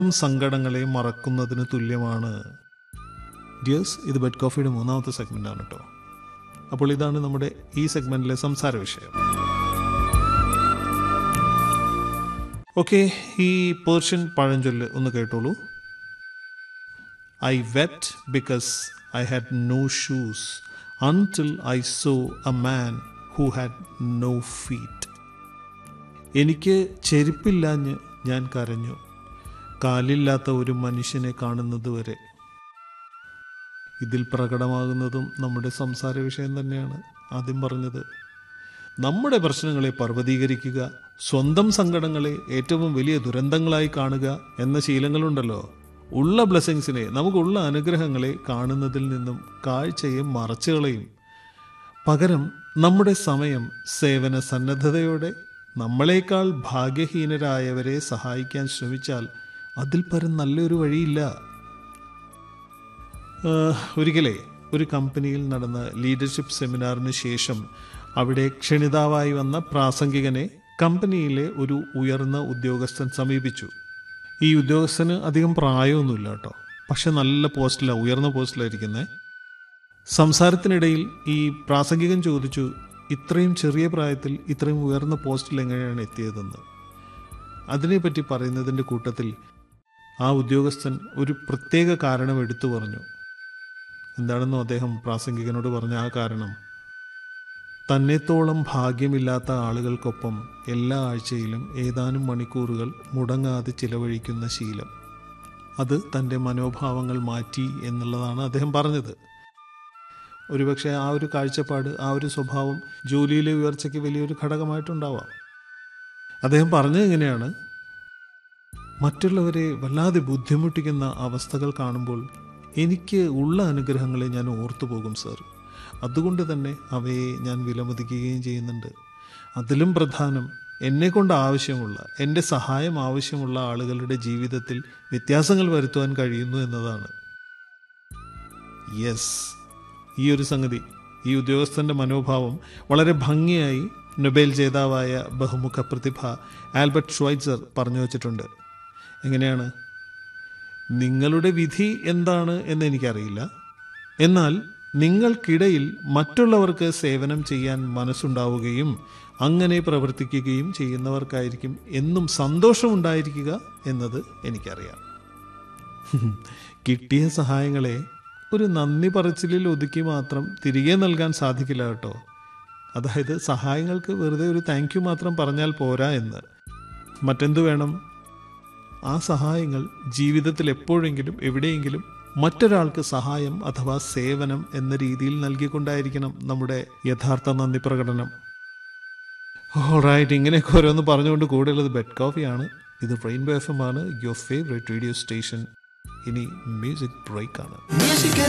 സങ്കടങ്ങളെ മറക്കുന്നതിന് തുല്യമാണ് ഡിയേഴ്സ് ഇത് ബെഡ് കോഫിയുടെ മൂന്നാമത്തെ സെഗ്മെൻ്റ് ആണ് കേട്ടോ അപ്പോൾ ഇതാണ് നമ്മുടെ ഈ സെഗ്മെൻറ്റിലെ സംസാര വിഷയം ഓക്കെ ഈ പേർഷ്യൻ പഴഞ്ചൊല്ല് ഒന്ന് കേട്ടോളൂ I wept because I had no shoes until I saw a man who had no feet എനിക്ക് ചെരുപ്പില്ലാഞ്ഞ് ഞാൻ കരഞ്ഞു കാലില്ലാത്ത ഒരു മനുഷ്യനെ കാണുന്നത് വരെ ഇതിൽ പ്രകടമാകുന്നതും നമ്മുടെ സംസാര വിഷയം തന്നെയാണ് ആദ്യം പറഞ്ഞത് നമ്മുടെ പ്രശ്നങ്ങളെ പർവ്വതീകരിക്കുക സ്വന്തം സങ്കടങ്ങളെ ഏറ്റവും വലിയ ദുരന്തങ്ങളായി കാണുക എന്ന ശീലങ്ങളുണ്ടല്ലോ ഉള്ള ബ്ലെസ്സിങ്സിനെ നമുക്കുള്ള അനുഗ്രഹങ്ങളെ കാണുന്നതിൽ നിന്നും കാഴ്ചയെ മറച്ചുകളയും പകരം നമ്മുടെ സമയം സേവന സന്നദ്ധതയോടെ നമ്മളെക്കാൾ ഭാഗ്യഹീനരായവരെ സഹായിക്കാൻ ശ്രമിച്ചാൽ അതിൽ പരം നല്ലൊരു വഴിയില്ല ആഹ്, ഒരിക്കലേ ഒരു കമ്പനിയിൽ നടന്ന ലീഡർഷിപ്പ് സെമിനാറിന് ശേഷം അവിടെ ക്ഷണിതാവായി വന്ന പ്രാസംഗികനെ കമ്പനിയിലെ ഒരു ഉയർന്ന ഉദ്യോഗസ്ഥൻ സമീപിച്ചു ഈ ഉദ്യോഗസ്ഥന് അധികം പ്രായമൊന്നുമില്ല കേട്ടോ പക്ഷെ നല്ല പോസ്റ്റിലാണ് ഉയർന്ന പോസ്റ്റിലായിരിക്കുന്നത് സംസാരത്തിനിടയിൽ ഈ പ്രാസംഗികൻ ചോദിച്ചു ഇത്രയും ചെറിയ പ്രായത്തിൽ ഇത്രയും ഉയർന്ന പോസ്റ്റിൽ എങ്ങനെയാണ് എത്തിയതെന്ന് അതിനെപ്പറ്റി പറയുന്നതിൻ്റെ കൂട്ടത്തിൽ ആ ഉദ്യോഗസ്ഥൻ ഒരു പ്രത്യേക കാരണം എടുത്തു പറഞ്ഞു എന്താണെന്നോ അദ്ദേഹം പ്രാസംഗികനോട് പറഞ്ഞ ആ കാരണം തന്നെത്തോളം ഭാഗ്യമില്ലാത്ത ആളുകൾക്കൊപ്പം എല്ലാ ആഴ്ചയിലും ഏതാനും മണിക്കൂറുകൾ മുടങ്ങാതെ ചിലവഴിക്കുന്ന ശീലം അത് തൻ്റെ മനോഭാവങ്ങൾ മാറ്റി എന്നുള്ളതാണ് അദ്ദേഹം പറഞ്ഞത് ഒരുപക്ഷെ ആ ഒരു കാഴ്ചപ്പാട് ആ ഒരു സ്വഭാവം ജോലിയിലെ ഉയർച്ചയ്ക്ക് വലിയൊരു ഘടകമായിട്ടുണ്ടാവാം അദ്ദേഹം പറഞ്ഞത് ഇങ്ങനെയാണ് മറ്റുള്ളവരെ വല്ലാതെ ബുദ്ധിമുട്ടിക്കുന്ന അവസ്ഥകൾ കാണുമ്പോൾ എനിക്ക് ഉള്ള അനുഗ്രഹങ്ങളെ ഞാൻ ഓർത്തു പോകും സർ അതുകൊണ്ട് തന്നെ അവയെ ഞാൻ വിലമതിക്കുകയും ചെയ്യുന്നുണ്ട് അതിലും പ്രധാനം എന്നെ കൊണ്ട് ആവശ്യമുള്ള എൻ്റെ സഹായം ആവശ്യമുള്ള ആളുകളുടെ ജീവിതത്തിൽ വ്യത്യാസങ്ങൾ വരുത്തുവാൻ കഴിയുന്നു എന്നതാണ് യെസ് ഈ ഒരു സംഗതി ഈ ഉദ്യോഗസ്ഥന്റെ മനോഭാവം വളരെ ഭംഗിയായി നൊബേൽ ജേതാവായ ബഹുമുഖ പ്രതിഭ ആൽബർട്ട് ഷ്വൈറ്റ്സർ പറഞ്ഞു വച്ചിട്ടുണ്ട് എങ്ങനെയാണ് നിങ്ങളുടെ വിധി എന്താണ് എന്ന് എനിക്കറിയില്ല എന്നാൽ നിങ്ങൾക്കിടയിൽ മറ്റുള്ളവർക്ക് സേവനം ചെയ്യാൻ മനസ്സുണ്ടാവുകയും അങ്ങനെ പ്രവർത്തിക്കുകയും ചെയ്യുന്നവർക്കായിരിക്കും എന്നും സന്തോഷമുണ്ടായിരിക്കുക എന്നത് എനിക്കറിയാം കിട്ടിയ സഹായങ്ങളെ ഒരു നന്ദി പറച്ചിലിൽ ഒതുക്കി മാത്രം തിരികെ നൽകാൻ സാധിക്കില്ല കേട്ടോ അതായത് സഹായങ്ങൾക്ക് വെറുതെ ഒരു താങ്ക് യു മാത്രം പറഞ്ഞാൽ പോരാ എന്ന് മറ്റെന്തു വേണം ആ സഹായങ്ങൾ ജീവിതത്തിൽ എപ്പോഴെങ്കിലും എവിടെയെങ്കിലും മറ്റൊരാൾക്ക് സഹായം അഥവാ സേവനം എന്ന രീതിയിൽ നൽകിക്കൊണ്ടായിരിക്കണം നമ്മുടെ യഥാർത്ഥ നന്ദി പ്രകടനം ഓൾറൈറ്റ് ഇങ്ങനെയൊക്കെ ഓരോന്ന് പറഞ്ഞുകൊണ്ട് കൂടെയുള്ളത് ബെഡ് കോഫിയാണ് ഇത് റെയിൻബോ എഫ് എം ആണ് യുവർ ഫേവറേറ്റ് റേഡിയോ സ്റ്റേഷൻ ഇനി മ്യൂസിക് ബ്രേക്ക് ആണ് Music